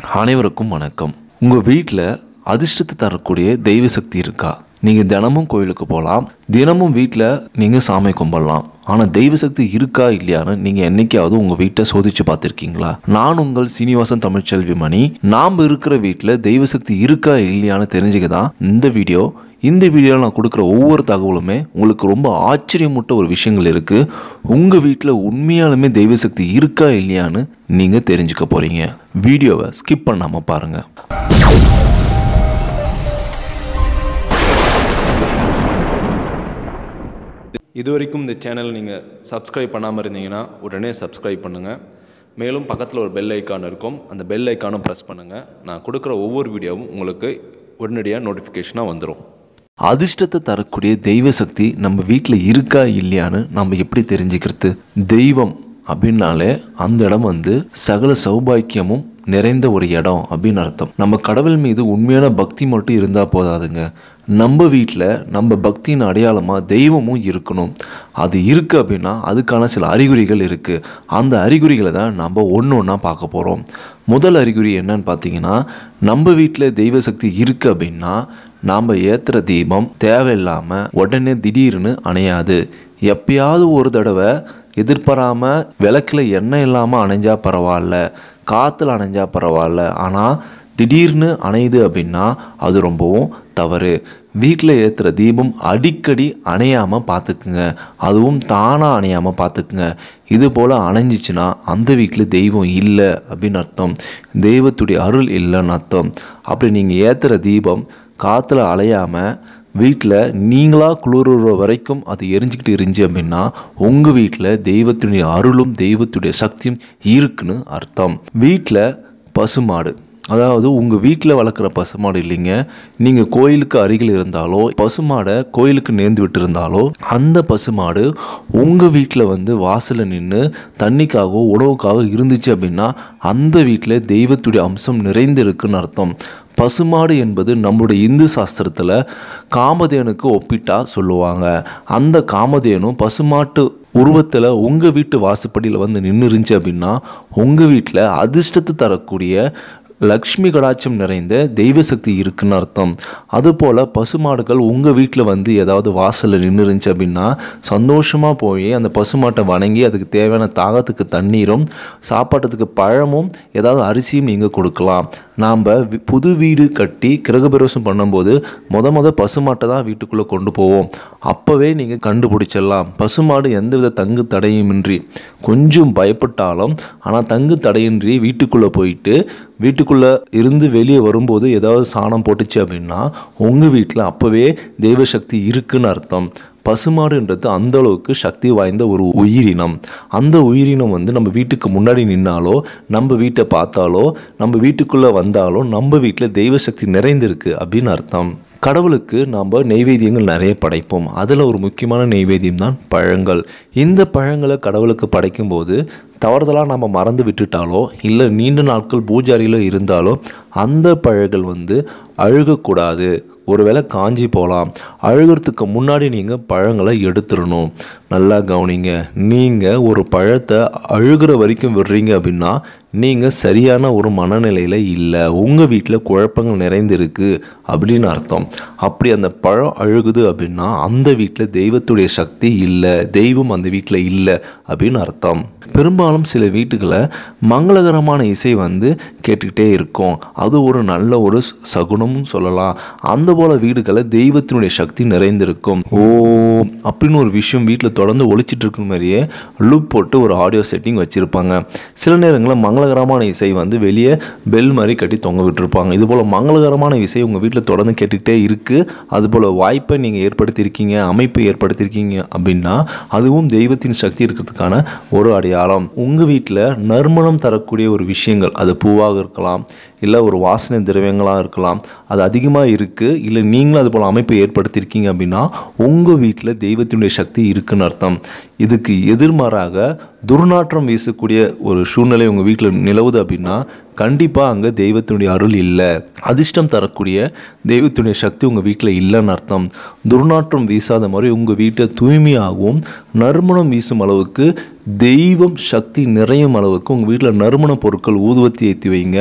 அனைவருக்கும் வணக்கம் உங்கள் வீட்டில் அதிர்ஷ்டத்தை தரக்கூடிய தெய்வ சக்தி இருக்கா நீங்கள் தினமும் கோயிலுக்கு போகலாம் தினமும் வீட்டில் நீங்கள் சாமி கும்பிடலாம் ஆனால் தெய்வ சக்தி இருக்கா இல்லையான்னு நீங்கள் என்னைக்காவது உங்கள் வீட்டை சோதிச்சு பார்த்துருக்கீங்களா நான் உங்கள் சீனிவாசன் தமிழ்ச்செல்வி மணி நாம் இருக்கிற வீட்டில் தெய்வ சக்தி இருக்கா இல்லையான்னு தெரிஞ்சுக்க தான் இந்த வீடியோ இந்த வீடியோவில் நான் கொடுக்குற ஒவ்வொரு தகவலுமே உங்களுக்கு ரொம்ப ஆச்சரியமூட்ட ஒரு விஷயங்கள் இருக்குது உங்கள் வீட்டில் உண்மையாலுமே தெய்வ சக்தி இருக்கா இல்லையான்னு நீங்கள் தெரிஞ்சுக்க போகிறீங்க வீடியோவை ஸ்கிப் பண்ணாமல் பாருங்கள் இது வரைக்கும் இந்த சேனல் நீங்கள் சப்ஸ்கிரைப் பண்ணாமல் இருந்தீங்கன்னா உடனே சப்ஸ்கிரைப் பண்ணுங்கள் மேலும் பக்கத்தில் ஒரு பெல் ஐக்கான் இருக்கும் அந்த பெல் ஐக்கானும் ப்ரெஸ் பண்ணுங்கள் நான் கொடுக்குற ஒவ்வொரு வீடியோவும் உங்களுக்கு உடனடியாக நோட்டிஃபிகேஷனாக வந்துடும் அதிர்ஷ்டத்தை தரக்கூடிய தெய்வ சக்தி நம்ம வீட்டில் இருக்கா இல்லையான்னு நம்ம எப்படி தெரிஞ்சுக்கிறது தெய்வம் அப்படின்னாலே அந்த இடம் வந்து சகல சௌபாக்கியமும் நிறைந்த ஒரு இடம் அப்படின்னு அர்த்தம் நம்ம கடவுள் மீது உண்மையான பக்தி மட்டும் இருந்தால் போதாதுங்க நம்ம வீட்டில் நம்ம பக்தியின் அடையாளமாக தெய்வமும் இருக்கணும் அது இருக்குது அப்படின்னா அதுக்கான சில அறிகுறிகள் இருக்குது அந்த அறிகுறிகளை தான் நம்ம ஒன்று ஒன்றா பார்க்க போகிறோம் முதல் அறிகுறி என்னன்னு பார்த்தீங்கன்னா நம்ம வீட்டில் தெய்வ சக்தி இருக்குது அப்படின்னா நாம் ஏற்றுற தீபம் தேவையில்லாமல் உடனே திடீர்னு அணையாது எப்பயாவது ஒரு தடவை எதிர்பாராமல் விளக்கில் எண்ணெய் இல்லாமல் அணைஞ்சா பரவாயில்ல காற்றுல அணைஞ்சா பரவாயில்ல ஆனால் திடீர்னு அணையுது அப்படின்னா அது ரொம்பவும் தவறு வீட்டில் ஏற்றுற தீபம் அடிக்கடி அணையாமல் பார்த்துக்குங்க அதுவும் தானாக அணையாமல் பார்த்துக்குங்க இது போல் அணைஞ்சிச்சுன்னா அந்த வீட்டில் தெய்வம் இல்லை அப்படின்னு அர்த்தம் தெய்வத்துடைய அருள் இல்லைன்னு அர்த்தம் அப்படி நீங்கள் ஏற்றுற தீபம் காற்றுல அலையாமல் வீட்டில் நீங்களாக குளிர்ற வரைக்கும் அது எரிஞ்சுக்கிட்டு இருந்துச்சு அப்படின்னா உங்கள் வீட்டில் தெய்வத்துடைய அருளும் தெய்வத்துடைய சக்தியும் இருக்குன்னு அர்த்தம் வீட்டில் பசுமாடு அதாவது உங்கள் வீட்டில் வளர்க்குற பசுமாடு இல்லைங்க நீங்கள் கோயிலுக்கு அருகில் இருந்தாலோ பசுமாடை கோயிலுக்கு நேர்ந்து விட்டு இருந்தாலோ அந்த பசுமாடு உங்கள் வீட்டில் வந்து வாசலில் நின்று தண்ணிக்காகவோ உணவுக்காக இருந்துச்சு அப்படின்னா அந்த வீட்டில் தெய்வத்துடைய அம்சம் நிறைந்து இருக்குன்னு அர்த்தம் பசுமாடு என்பது நம்மளுடைய இந்து சாஸ்திரத்தில் காமதேனுக்கு ஒப்பிட்டா சொல்லுவாங்க அந்த காமதேனும் பசுமாட்டு உருவத்தில் உங்கள் வீட்டு வாசப்படியில் வந்து நின்று இருந்துச்சு அப்படின்னா உங்கள் வீட்டில் அதிர்ஷ்டத்தை தரக்கூடிய லக்ஷ்மி கடாட்சம் நிறைந்த தெய்வ சக்தி இருக்குன்னு அர்த்தம் அதுபோல் பசுமாடுகள் உங்கள் வீட்டில் வந்து ஏதாவது வாசலில் நின்று இருந்துச்சு அப்படின்னா சந்தோஷமாக போய் அந்த பசுமாட்டை வணங்கி அதுக்கு தேவையான தாகத்துக்கு தண்ணீரும் சாப்பாட்டத்துக்கு பழமும் ஏதாவது அரிசியும் நீங்கள் கொடுக்கலாம் நாம் புது வீடு கட்டி கிரகபிரவேசம் பண்ணும்போது முத முத பசுமாட்டை தான் வீட்டுக்குள்ளே கொண்டு போவோம் அப்போவே நீங்கள் கண்டுபிடிச்சிடலாம் பசுமாடு எந்தவித தங்கு தடையுமின்றி கொஞ்சம் பயப்பட்டாலும் ஆனால் தங்கு தடையின்றி வீட்டுக்குள்ளே போயிட்டு வீட்டுக்குள்ளே இருந்து வெளியே வரும்போது ஏதாவது சாணம் போட்டுச்சு அப்படின்னா உங்கள் வீட்டில் அப்போவே தெய்வசக்தி இருக்குன்னு அர்த்தம் பசுமாடுன்றது அந்த அளவுக்கு சக்தி வாய்ந்த ஒரு உயிரினம் அந்த உயிரினம் வந்து நம்ம வீட்டுக்கு முன்னாடி நின்னாலோ நம்ம வீட்டை பார்த்தாலோ நம்ம வீட்டுக்குள்ளே வந்தாலோ நம்ம வீட்டில் தெய்வ சக்தி நிறைந்திருக்கு அப்படின்னு அர்த்தம் கடவுளுக்கு நாம் நெய்வேத்தியங்கள் நிறைய படைப்போம் அதில் ஒரு முக்கியமான நெய்வேத்தியம் தான் பழங்கள் இந்த பழங்களை கடவுளுக்கு படைக்கும்போது தவறுதலாக நம்ம மறந்து விட்டுட்டாலோ இல்லை நீண்ட நாட்கள் பூஜாரியில் இருந்தாலோ அந்த பழங்கள் வந்து அழுகக்கூடாது ஒருவேளை காஞ்சி போகலாம் அழுகிறதுக்கு முன்னாடி நீங்கள் பழங்களை எடுத்துடணும் நல்லா கவனிங்க நீங்கள் ஒரு பழத்தை அழுகிற வரைக்கும் விடுறீங்க அப்படின்னா நீங்கள் சரியான ஒரு மனநிலையில் இல்லை உங்கள் வீட்டில் குழப்பங்கள் நிறைந்திருக்கு அப்படின்னு அர்த்தம் அப்படி அந்த பழம் அழுகுது அப்படின்னா அந்த வீட்டில் தெய்வத்துடைய சக்தி இல்லை தெய்வம் அந்த வீட்டில் இல்லை அப்படின்னு அர்த்தம் பெரும்பாலும் சில வீட்டுகளை மங்களகரமான இசை வந்து கேட்டுக்கிட்டே இருக்கும் அது ஒரு நல்ல ஒரு சகுனம்னு சொல்லலாம் அந்த போல வீடுகளை தெய்வத்தினுடைய சக்தி நிறைந்திருக்கும் ஓ அப்படின்னு ஒரு விஷயம் வீட்டில் தொடர்ந்து ஒழிச்சிட்டு இருக்கிற மாதிரியே லூப் போட்டு ஒரு ஆடியோ செட்டிங் வச்சுருப்பாங்க சில நேரங்களில் மங்களகரமான இசை வந்து வெளியே பெல் மாதிரி கட்டி தொங்க விட்டுருப்பாங்க இது போல் மங்களகரமான இசை உங்கள் வீட்டில் தொடர்ந்து கேட்டுக்கிட்டே இருக்குது அதுபோல் வாய்ப்பை நீங்கள் ஏற்படுத்தியிருக்கீங்க அமைப்பை ஏற்படுத்தியிருக்கீங்க அப்படின்னா அதுவும் தெய்வத்தின் சக்தி இருக்கிறதுக்கான ஒரு அடையாளம் உங்கள் வீட்டில் நறுமணம் தரக்கூடிய ஒரு விஷயங்கள் அது பூவாக இருக்கலாம் இல்லை ஒரு வாசனை திரவியங்களாக இருக்கலாம் அது அதிகமாக இருக்குது இல்லை நீங்களும் அது போல் அமைப்பை ஏற்படுத்தியிருக்கீங்க அப்படின்னா உங்கள் வீட்டில் தெய்வத்தினுடைய சக்தி இருக்குன்னு அர்த்தம் இதுக்கு எதிர்மாறாக துர்நாற்றம் வீசக்கூடிய ஒரு சூழ்நிலை உங்கள் வீட்டில் நிலவுது அப்படின்னா கண்டிப்பாக அங்கே தெய்வத்தினுடைய அருள் இல்லை அதிர்ஷ்டம் தரக்கூடிய தெய்வத்தினுடைய சக்தி உங்கள் வீட்டில் இல்லைன்னு அர்த்தம் துர்நாற்றம் வீசாத மாதிரி உங்கள் வீட்டை தூய்மையாகவும் நறுமணம் வீசும் அளவுக்கு தெய்வம் சக்தி நிறையும் அளவுக்கு உங்கள் வீட்டில் நறுமண பொருட்கள் ஊதுவத்தி ஏற்றி வைங்க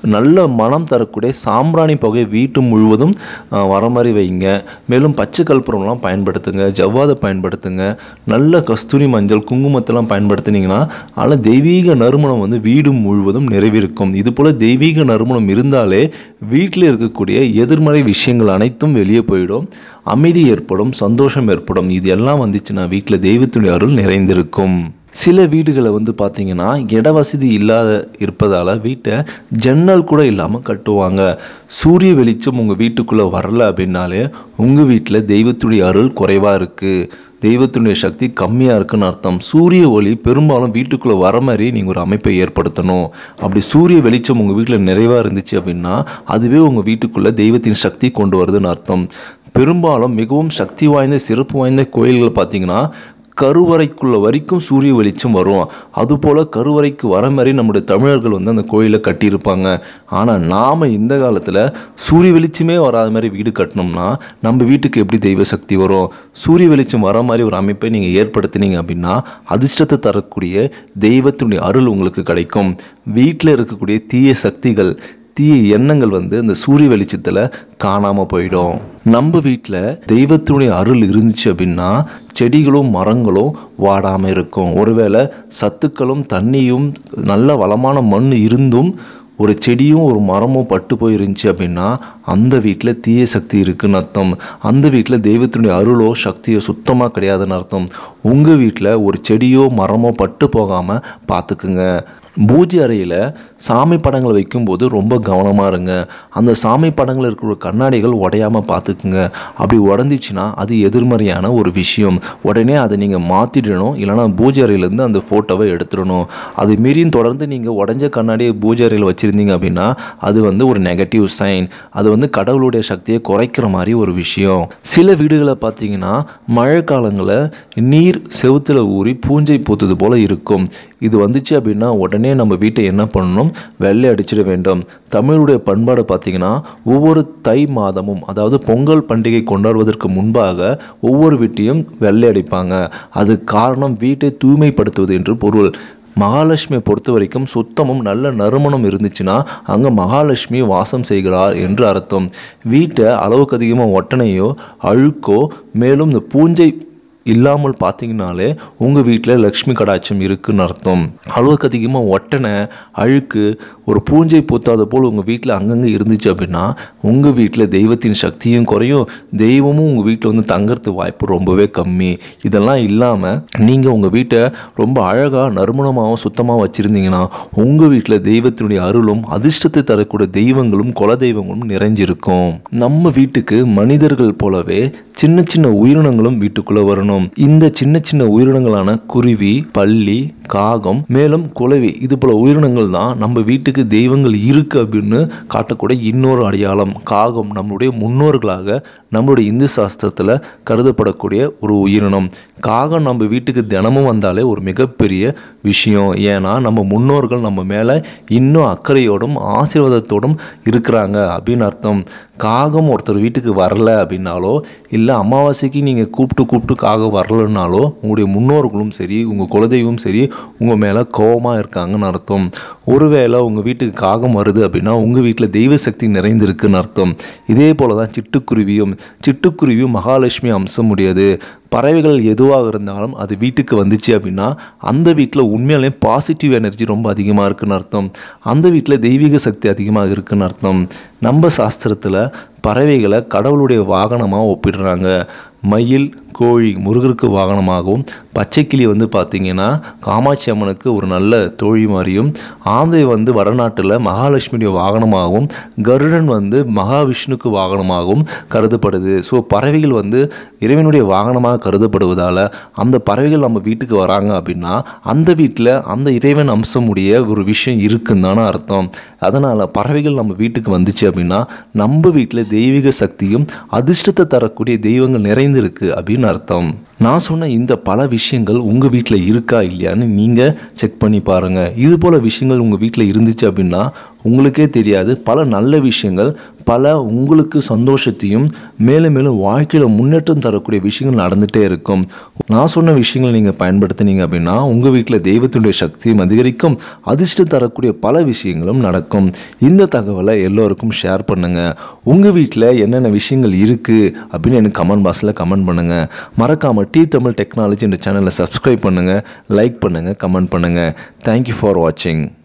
நல்ல மனம் தரக்கூடிய சாம்பிராணி புகை வீட்டு முழுவதும் அஹ், வர மாதிரி வைங்க மேலும் பச்சை கற்பூரம்லாம் பயன்படுத்துங்க ஜவ்வாதை பயன்படுத்துங்க நல்ல கஸ்தூரி மஞ்சள் குங்குமத்தெல்லாம் பயன்படுத்துனீங்கன்னா அதில் தெய்வீக நறுமணம் வந்து வீடு முழுவதும் நிறைவிருக்கும் இது போல் தெய்வீக நறுமணம் இருந்தாலே வீட்டில் இருக்கக்கூடிய எதிர்மறை விஷயங்கள் அனைத்தும் வெளியே போயிடும் அமைதி ஏற்படும் சந்தோஷம் ஏற்படும் இது எல்லாம் வந்துச்சுன்னா வீட்டில் தெய்வத்துடைய அருள் நிறைந்திருக்கும் சில வீடுகளை வந்து பார்த்தீங்கன்னா இட வசதி இல்லாத இருப்பதால் வீட்டை ஜன்னல் கூட இல்லாமல் கட்டுவாங்க சூரிய வெளிச்சம் உங்கள் வீட்டுக்குள்ளே வரல அப்படின்னாலே உங்கள் வீட்டில் தெய்வத்துடைய அருள் குறைவாக இருக்குது தெய்வத்தினுடைய சக்தி கம்மியாக இருக்குன்னு அர்த்தம் சூரிய ஒளி பெரும்பாலும் வீட்டுக்குள்ளே வர மாதிரி நீங்கள் ஒரு அமைப்பை ஏற்படுத்தணும் அப்படி சூரிய வெளிச்சம் உங்கள் வீட்டில் நிறைவாக இருந்துச்சு அப்படின்னா அதுவே உங்கள் வீட்டுக்குள்ளே தெய்வத்தின் சக்தி கொண்டு வருதுன்னு அர்த்தம் பெரும்பாலும் மிகவும் சக்தி வாய்ந்த சிறப்பு வாய்ந்த கோயில்கள் பார்த்தீங்கன்னா கருவறைக்குள்ள வரைக்கும் சூரிய வெளிச்சம் வரும் அதுபோல் கருவறைக்கு வர மாதிரி நம்முடைய தமிழர்கள் வந்து அந்த கோயிலை கட்டியிருப்பாங்க ஆனால் நாம் இந்த காலத்தில் சூரிய வெளிச்சமே வராத மாதிரி வீடு கட்டினோம்னா நம்ம வீட்டுக்கு எப்படி தெய்வ சக்தி வரும் சூரிய வெளிச்சம் வர மாதிரி ஒரு அமைப்பை நீங்கள் ஏற்படுத்தினீங்க அப்படின்னா அதிர்ஷ்டத்தை தரக்கூடிய தெய்வத்தினுடைய அருள் உங்களுக்கு கிடைக்கும் வீட்டில் இருக்கக்கூடிய தீய சக்திகள் தீய எண்ணங்கள் வந்து இந்த சூரிய வெளிச்சத்தில் காணாமல் போயிடும் நம்ம வீட்டில் தெய்வத்தினுடைய அருள் இருந்துச்சு அப்படின்னா செடிகளும் மரங்களும் வாடாமல் இருக்கும் ஒருவேளை சத்துக்களும் தண்ணியும் நல்ல வளமான மண் இருந்தும் ஒரு செடியும் ஒரு மரமும் பட்டு போயிருந்துச்சு அப்படின்னா அந்த வீட்டில் தீய சக்தி இருக்குன்னு அர்த்தம் அந்த வீட்டில் தெய்வத்தினுடைய அருளோ சக்தியோ சுத்தமாக கிடையாதுன்னு அர்த்தம் உங்கள் வீட்டில் ஒரு செடியோ மரமோ பட்டு போகாமல் பார்த்துக்குங்க பூஜை அறையில் சாமி படங்களை வைக்கும்போது ரொம்ப கவனமாக இருங்க அந்த சாமி படங்கள் இருக்கிற கண்ணாடிகள் உடையாமல் பார்த்துக்குங்க அப்படி உடஞ்சிச்சுன்னா அது எதிர்மறையான ஒரு விஷயம் உடனே அதை நீங்கள் மாற்றிடணும் இல்லைனா பூஜை அறையிலேருந்து அந்த ஃபோட்டோவை எடுத்துடணும் அது மீறியும் தொடர்ந்து நீங்கள் உடஞ்ச கண்ணாடியை பூஜை அறையில் வச்சுருந்தீங்க அப்படின்னா அது வந்து ஒரு நெகட்டிவ் சைன் அது வந்து கடவுளுடைய சக்தியை குறைக்கிற மாதிரி ஒரு விஷயம் சில வீடுகளை பார்த்தீங்கன்னா மழை காலங்களில் நீர் செவுத்துல ஊறி பூஞ்சை பூத்தது போல இருக்கும் இது வந்துச்சு அப்படின்னா உடனே நம்ம வீட்டை என்ன பண்ணணும் வெள்ளை அடிச்சிட வேண்டும் தமிழுடைய பண்பாடு பார்த்தீங்கன்னா ஒவ்வொரு தை மாதமும் அதாவது பொங்கல் பண்டிகை கொண்டாடுவதற்கு முன்பாக ஒவ்வொரு வீட்டையும் வெள்ளை அடிப்பாங்க அது காரணம் வீட்டை தூய்மைப்படுத்துவது என்று பொருள் மகாலட்சுமியை பொறுத்த வரைக்கும் சுத்தமும் நல்ல நறுமணம் இருந்துச்சுன்னா அங்கே மகாலட்சுமி வாசம் செய்கிறார் என்று அர்த்தம் வீட்டை அளவுக்கு அதிகமாக ஒட்டனையோ அழுக்கோ மேலும் இந்த பூஞ்சை இல்லாமல் பார்த்தீங்கனாலே உங்கள் வீட்டில் லக்ஷ்மி கடாட்சம் இருக்குன்னு அர்த்தம் அளவுக்கு அதிகமாக ஒட்டனை அழுக்கு ஒரு பூஞ்சை பூத்தாத போல் உங்கள் வீட்டில் அங்கங்கே இருந்துச்சு அப்படின்னா உங்கள் வீட்டில் தெய்வத்தின் சக்தியும் குறையும் தெய்வமும் உங்கள் வீட்டில் வந்து தங்கறது வாய்ப்பு ரொம்பவே கம்மி இதெல்லாம் இல்லாமல் நீங்கள் உங்கள் வீட்டை ரொம்ப அழகாக நறுமணமாகவும் சுத்தமாக வச்சுருந்தீங்கன்னா உங்கள் வீட்டில் தெய்வத்தினுடைய அருளும் அதிர்ஷ்டத்தை தரக்கூடிய தெய்வங்களும் குல தெய்வங்களும் நிறைஞ்சிருக்கும் நம்ம வீட்டுக்கு மனிதர்கள் போலவே சின்ன சின்ன உயிரினங்களும் வீட்டுக்குள்ளே வரணும் இந்த சின்ன சின்ன உயிரினங்களான குருவி பல்லி காகம் மேலும் குளவி இது போல உயிரினங்கள் தான் நம்ம வீட்டுக்கு தெய்வங்கள் இருக்கு அப்படின்னு காட்டக்கூடிய இன்னொரு அடையாளம் காகம் நம்மளுடைய முன்னோர்களாக நம்மளுடைய இந்து சாஸ்திரத்தில் கருதப்படக்கூடிய ஒரு உயிரினம் காகம் நம்ம வீட்டுக்கு தினமும் வந்தாலே ஒரு மிகப்பெரிய விஷயம் ஏன்னா நம்ம முன்னோர்கள் நம்ம மேலே இன்னும் அக்கறையோடும் ஆசீர்வாதத்தோடும் இருக்கிறாங்க அப்படின்னு அர்த்தம் காகம் ஒருத்தர் வீட்டுக்கு வரல அப்படின்னாலோ இல்லை அமாவாசைக்கு நீங்கள் கூப்பிட்டு கூப்பிட்டு காகம் வரலனாலோ உங்களுடைய முன்னோர்களும் சரி உங்கள் குலதெய்வம் சரி உங்கள் மேலே கோபமாக இருக்காங்கன்னு அர்த்தம் ஒருவேளை உங்கள் வீட்டுக்கு காகம் வருது அப்படின்னா உங்கள் வீட்டில் தெய்வ சக்தி நிறைந்திருக்குன்னு அர்த்தம் இதே போல தான் சிட்டுக்குருவியும் சிட்டுக்குருவியும் மகாலட்சுமி அம்சம் முடியாது பறவைகள் எதுவாக இருந்தாலும் அது வீட்டுக்கு வந்துச்சு அப்படின்னா அந்த வீட்டில் உண்மையாலே பாசிட்டிவ் எனர்ஜி ரொம்ப அதிகமாக இருக்குன்னு அர்த்தம் அந்த வீட்டில் தெய்வீக சக்தி அதிகமாக இருக்குன்னு அர்த்தம் நம்ம சாஸ்திரத்தில் பறவைகளை கடவுளுடைய வாகனமாக ஒப்பிடுறாங்க மயில் கோழி முருகருக்கு வாகனமாகவும் பச்சைக்கிளி வந்து பார்த்திங்கன்னா காமாட்சி அம்மனுக்கு ஒரு நல்ல தோழி மாதிரியும் ஆந்தை வந்து வடநாட்டில் மகாலட்சுமியுடைய வாகனமாகவும் கருடன் வந்து மகாவிஷ்ணுக்கு வாகனமாகவும் கருதப்படுது ஸோ பறவைகள் வந்து இறைவனுடைய வாகனமாக கருதப்படுவதால் அந்த பறவைகள் நம்ம வீட்டுக்கு வராங்க அப்படின்னா அந்த வீட்டில் அந்த இறைவன் அம்சம் உடைய ஒரு விஷயம் இருக்குன்னு தானே அர்த்தம் அதனால் பறவைகள் நம்ம வீட்டுக்கு வந்துச்சு அப்படின்னா நம்ம வீட்டில் தெய்வீக சக்தியும் அதிர்ஷ்டத்தை தரக்கூடிய தெய்வங்கள் நிறைந்திருக்கு அப்படின்னு அர்த்தம் நான் சொன்ன இந்த பல விஷயங்கள் உங்கள் வீட்டில் இருக்கா இல்லையான்னு நீங்கள் செக் பண்ணி பாருங்கள் இது போல் விஷயங்கள் உங்கள் வீட்டில் இருந்துச்சு அப்படின்னா உங்களுக்கே தெரியாது பல நல்ல விஷயங்கள் பல உங்களுக்கு சந்தோஷத்தையும் மேலும் மேலும் வாழ்க்கையில் முன்னேற்றம் தரக்கூடிய விஷயங்கள் நடந்துகிட்டே இருக்கும் நான் சொன்ன விஷயங்களை நீங்கள் பயன்படுத்தினீங்க அப்படின்னா உங்கள் வீட்டில் தெய்வத்தினுடைய சக்தியும் அதிகரிக்கும் அதிர்ஷ்டம் தரக்கூடிய பல விஷயங்களும் நடக்கும் இந்த தகவலை எல்லோருக்கும் ஷேர் பண்ணுங்கள் உங்கள் வீட்டில் என்னென்ன விஷயங்கள் இருக்குது அப்படின்னு எனக்கு கமெண்ட் பாக்ஸில் கமெண்ட் பண்ணுங்கள் மறக்காமல் டி தமிழ் டெக்னாலஜி இந்த சேனலை சப்ஸ்கிரைப் பண்ணுங்கள் லைக் பண்ணுங்கள் கமெண்ட் பண்ணுங்கள் தேங்க்யூ ஃபார் வாட்சிங்